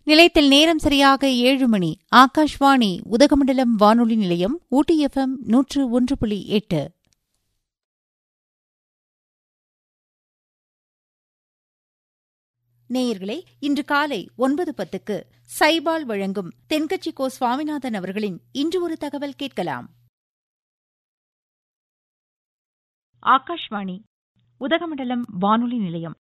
நிலையத்தில் நேரம் சரியாக ஏழு மணி ஆகாஷ்வாணி உதகமண்டலம் வானொலி நிலையம் ஊட்டி எஃப்எம் நூற்று ஒன்று புள்ளி எட்டு நேயர்களே இன்று காலை ஒன்பது பத்துக்கு சைபால் வழங்கும் தென்கட்சி கோ சுவாமிநாதன் அவர்களின் இன்று ஒரு தகவல் கேட்கலாம் ஆகாஷ்வாணி உதகமண்டலம் வானொலி நிலையம்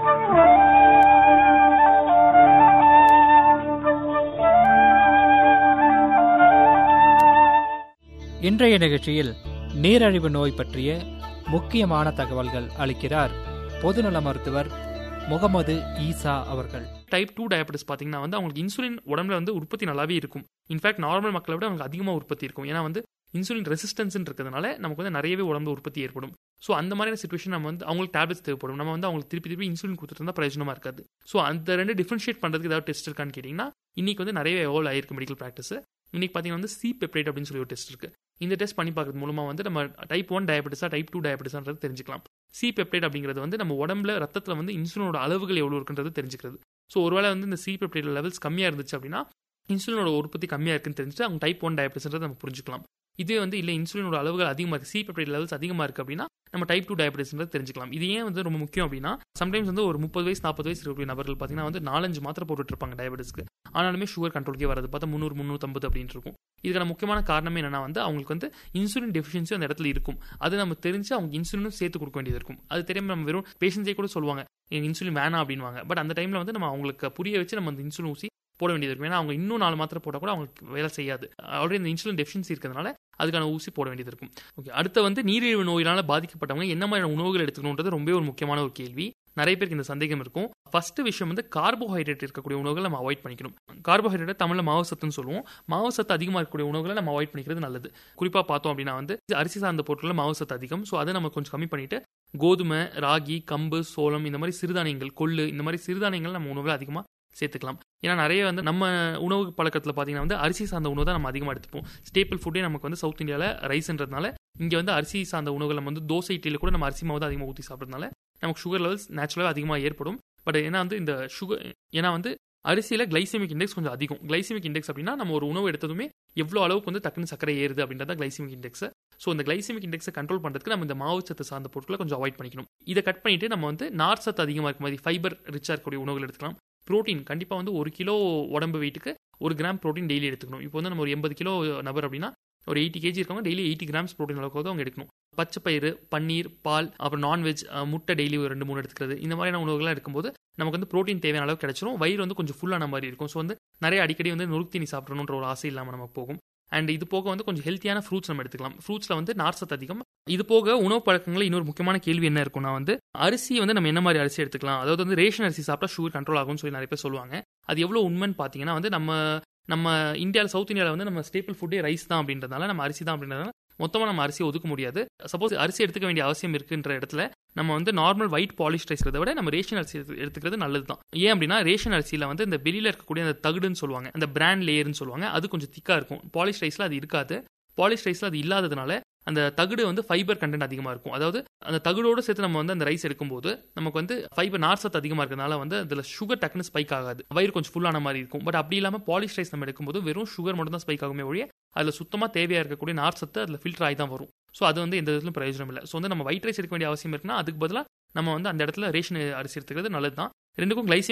இன்றைய நிகழ்ச்சியில் நீரழிவு நோய் பற்றிய முக்கியமான தகவல்கள் அளிக்கிறார் பொதுநல மருத்துவர் முகமது ஈசா அவர்கள் டைப் டூ டயபெட்டிஸ் பார்த்தீங்கன்னா வந்து அவங்களுக்கு இன்சுலின் உடம்புல வந்து உற்பத்தி நல்லாவே இருக்கும் இன்ஃபேக்ட் நார்மல் மக்களை விட அவங்களுக்கு அதிகமாக உற்பத்தி இருக்கும் ஏன்னா வந்து இன்சுலின் ரெசிஸ்டன்ஸ் இருக்கிறதுனால நமக்கு வந்து நிறையவே உடம்பு உற்பத்தி ஏற்படும் ஸோ அந்த மாதிரியான சுச்சுவேஷன் நம்ம வந்து அவங்களுக்கு டேப்லெட்ஸ் தேவைப்படும் நம்ம வந்து அவங்களுக்கு திருப்பி திருப்பி இன்சுலின் கொடுத்துட்டு இருந்தால் பிரயோஜனமா இருக்காது ஸோ அந்த ரெண்டு டிஃபரன்ஷியேட் பண்ணுறதுக்கு ஏதாவது டெஸ்ட் இருக்கான்னு கேட்டிங்கன்னா இன்னைக்கு வந்து நிறைய எவால்வ் ஆயிருக்கு மெடிக்கல் ப்ராக்டிஸ் இன்னைக்கு பார்த்தீங்கன்னா வந்து சி பெப்டைட் அப்படின்னு சொல்லி ஒரு டெஸ்ட் இருக்கு இந்த டெஸ்ட் பண்ணி பார்க்கறது மூலமா வந்து நம்ம டைப் ஒன் டயபெட்டிஸா டைப் டூ டயபெட்டிஸான்றது தெரிஞ்சுக்கலாம் சி பெப்டைட் அப்படிங்கிறது வந்து நம்ம உடம்புல ரத்தத்தில் வந்து இன்சுலினோட அளவுகள் எவ்வளோ இருக்குன்றது தெரிஞ்சுக்கிறது ஸோ ஒருவேளை வந்து இந்த சி பெப்டைட் லெவல்ஸ் கம்மியாக இருந்துச்சு அப்படின்னா இன்சுலினோட உற்பத்தி கம்மியாக இருக்குன்னு தெரிஞ்சுட்டு அவங்க டைப் ஒன் டயபெட்டிஸ்ன்றதை நம்ம புரிஞ்சுக்கலாம் இதே வந்து இல்லை இன்சுலினோட அளவுகள் அதிகமாக இருக்குது சி பெப்டைட் லெவல்ஸ் அதிகமாக இருக்குது அப்படின்னா நம்ம டைப் டூ டயபெட்டிஸ்ன்றது தெரிஞ்சுக்கலாம் இது ஏன் வந்து ரொம்ப முக்கியம் அப்படின்னா சம்டைம்ஸ் வந்து ஒரு முப்பது வயசு நாற்பது வயசு இருக்கக்கூடிய நபர்கள் பார்த்தீங்கன்னா வந்து நாலஞ்சு மாத்திரை போட்டுட்டு இருப்பாங்க டயபெட்டிஸ்க்கு ஆனாலுமே சுகர் கண்ட்ரோலுக்கே வரது பார்த்தா முந்நூறு முந்நூற்றம்பது அப்படின்னு இருக்கும் இதுக்கான முக்கியமான காரணமே என்னன்னா வந்து அவங்களுக்கு வந்து இன்சுலின் டெஃபிஷியன்சி அந்த இடத்துல இருக்கும் அது நம்ம தெரிஞ்சு அவங்க இன்சுலினும் சேர்த்து கொடுக்க வேண்டியது இருக்கும் அது தெரியாம நம்ம வெறும் பேஷண்ட்ஸே கூட சொல்லுவாங்க எனக்கு இன்சுலின் வேணாம் அப்படின்வாங்க பட் அந்த டைம்ல வந்து நம்ம அவங்களுக்கு புரிய வச்சு நம்ம அந்த இன்சுலின் ஊசி போட வேண்டியது இருக்கும் ஏன்னா அவங்க இன்னும் நாலு மாத்திரை போட்டால் கூட அவங்களுக்கு வேலை செய்யாது ஆல்ரெடி இந்த இன்சுலின் டெஃபிஷியன்சி இருக்கிறதுனால அதுக்கான ஊசி போட வேண்டியது இருக்கும் ஓகே அடுத்து வந்து நீரிழிவு நோயினால பாதிக்கப்பட்டவங்க என்ன மாதிரியான உணவுகள் எடுத்துக்கணுன்றது ரொம்ப ஒரு முக்கியமான ஒரு கேள்வி நிறைய பேருக்கு இந்த சந்தேகம் இருக்கும் ஃபர்ஸ்ட் விஷயம் வந்து கார்போஹைட்ரேட் இருக்கக்கூடிய உணவுகளை நம்ம அவாய்ட் பண்ணிக்கணும் கார்போஹைட்ரேட் தமிழ்ல மாவு சத்துன்னு சொல்லுவோம் மாவு சத்து அதிகமாக இருக்கக்கூடிய உணவுகளை நம்ம அவாய்ட் பண்ணிக்கிறது நல்லது குறிப்பா பார்த்தோம் அப்படின்னா வந்து அரிசி சார்ந்த பொருட்களில் மாவு சத்து அதிகம் ஸோ அதை நம்ம கொஞ்சம் கம்மி பண்ணிட்டு கோதுமை ராகி கம்பு சோளம் இந்த மாதிரி சிறுதானியங்கள் கொள்ளு இந்த மாதிரி சிறுதானியங்கள் நம்ம உணவுகளை அதிகமாக சேர்த்துக்கலாம் ஏன்னா நிறைய வந்து நம்ம உணவு பழக்கத்தில் பார்த்தீங்கன்னா வந்து அரிசி சார்ந்த உணவு தான் நம்ம அதிகமாக எடுத்துப்போம் ஸ்டேபிள் ஃபுட்டே நமக்கு வந்து சவுத் இந்தியாவில் ரைஸ்ன்றதுனால இங்கே வந்து அரிசி சார்ந்த உணவுகள் நம்ம வந்து தோசை இட்லியில் கூட நம்ம அரிசி மாவு தான் அதிகமாக ஊற்றி சாப்பிட்றதுனால நமக்கு சுகர் லெவல்ஸ் நேச்சுரலாக அதிகமாக ஏற்படும் பட் ஏன்னா வந்து இந்த சுகர் ஏன்னா வந்து அரிசியில் கிளைசிமிக் இண்டெக்ஸ் கொஞ்சம் அதிகம் கிளைசிமிக் இண்டெக்ஸ் அப்படின்னா நம்ம ஒரு உணவு எடுத்ததுமே எவ்வளோ அளவுக்கு வந்து டக்குன்னு சக்கரை ஏறுது அப்படின்றத கிளைசிமிக் இண்டெக்ஸ் ஸோ இந்த கிளைசிமிக் இண்டெக்ஸை கண்ட்ரோல் பண்ணுறதுக்கு நம்ம இந்த மாவு சத்து சார்ந்த பொருட்களை கொஞ்சம் அவாய்ட் பண்ணிக்கணும் இதை கட் பண்ணிட்டு நம்ம வந்து நார் சத்து அதிகமாக இருக்க மாதிரி ஃபைபர் ரிச்சாக இருக்கக்கூடிய உணவுகள் எடுத்துக்கலாம் ப்ரோட்டீன் கண்டிப்பாக வந்து ஒரு கிலோ உடம்பு வெயிட்டுக்கு ஒரு கிராம் ப்ரோட்டீன் டெய்லி எடுத்துக்கணும் இப்போ வந்து நம்ம ஒரு எண்பது கிலோ நபர் அப்படின்னா ஒரு எயிட்டி கேஜி இருக்கவங்க டெய்லி எயிட்டி கிராம்ஸ் ப்ரோட்டீன் அளவுக்கு அவங்க எடுக்கணும் பச்சை பயிறு பன்னீர் பால் அப்புறம் நான்வெஜ் முட்டை டெய்லி ஒரு ரெண்டு மூணு எடுத்துக்கிறது இந்த மாதிரியான உணவுகள்லாம் எடுக்கும்போது நமக்கு வந்து ப்ரோட்டீன் தேவையான அளவு கிடைச்சிரும் வயிறு வந்து கொஞ்சம் ஃபுல்லான மாதிரி இருக்கும் ஸோ வந்து நிறைய அடிக்கடி வந்து நொறுக்தீனி சாப்பிடணுன்ற ஒரு ஆசை இல்லாமல் நம்ம போகும் அண்ட் இது போக வந்து கொஞ்சம் ஹெல்த்தியான ஃப்ரூட்ஸ் நம்ம எடுத்துக்கலாம் ஃப்ரூட்ஸில் வந்து நார்சத்து அதிகம் இது போக உணவு பழக்கங்கள் இன்னொரு முக்கியமான கேள்வி என்ன இருக்கும்னா வந்து அரிசி வந்து நம்ம என்ன மாதிரி அரிசி எடுத்துக்கலாம் அதாவது வந்து ரேஷன் அரிசி சாப்பிட்டா சுகர் கண்ட்ரோல் ஆகும்னு சொல்லி நிறைய பேர் சொல்லுவாங்க அது எவ்வளோ உண்மைன்னு பார்த்தீங்கன்னா வந்து நம்ம நம்ம இந்தியாவில் சவுத் இந்தியாவில் வந்து நம்ம ஸ்டேபிள் ஃபுட்டே ரைஸ் தான் அப்படின்றதுனால நம்ம அரிசி தான் அப்படின்றதுனால மொத்தமாக நம்ம அரிசியை ஒதுக்க முடியாது சப்போஸ் அரிசி எடுத்துக்க வேண்டிய அவசியம் இருக்குன்ற இடத்துல நம்ம வந்து நார்மல் ஒயிட் பாலிஷ் ரைஸ்கிறத விட நம்ம ரேஷன் அரிசி எடுத்துக்கிறது நல்லது தான் ஏன் அப்படின்னா ரேஷன் அரிசியில் வந்து இந்த வெளியில் இருக்கக்கூடிய அந்த தகுடுன்னு சொல்லுவாங்க அந்த பிராண்ட் லேயர்னு சொல்லுவாங்க அது கொஞ்சம் திக்காக இருக்கும் பாலிஷ் ரைஸில் அது இருக்காது பாலிஷ் ரைஸில் அது இல்லாததுனால அந்த தகுடு வந்து ஃபைபர் கண்டென்ட் அதிகமாக இருக்கும் அதாவது அந்த தகுடோடு சேர்த்து நம்ம வந்து அந்த ரைஸ் எடுக்கும்போது நமக்கு வந்து ஃபைபர் நார்சத்து அதிகமாக இருக்கிறதுனால வந்து அதில் சுகர் டக்குன்னு ஸ்பைக் ஆகாது வயிறு கொஞ்சம் ஃபுல்லான மாதிரி இருக்கும் பட் அப்படி இல்லாமல் பாலிஷ் ரைஸ் நம்ம எடுக்கும்போது வெறும் சுகர் மட்டும் தான் ஸ்பைக் ஆகுமே ஒழிய அதில் சுத்தமாக தேவையாக இருக்கக்கூடிய நார்சத்து அதில் ஃபில்டர் ஆகி தான் வரும் ஸோ அது வந்து எந்த விதத்திலும் பிரயோஜனம் இல்லை ஸோ வந்து நம்ம ஒயிட் ரைஸ் எடுக்க வேண்டிய அவசியம் இருக்குன்னா அதுக்கு பதிலாக நம்ம வந்து அந்த இடத்துல ரேஷன் அரிசி எடுத்துக்கிறது நல்லது தான் ரெண்டுக்கும் கிளைசி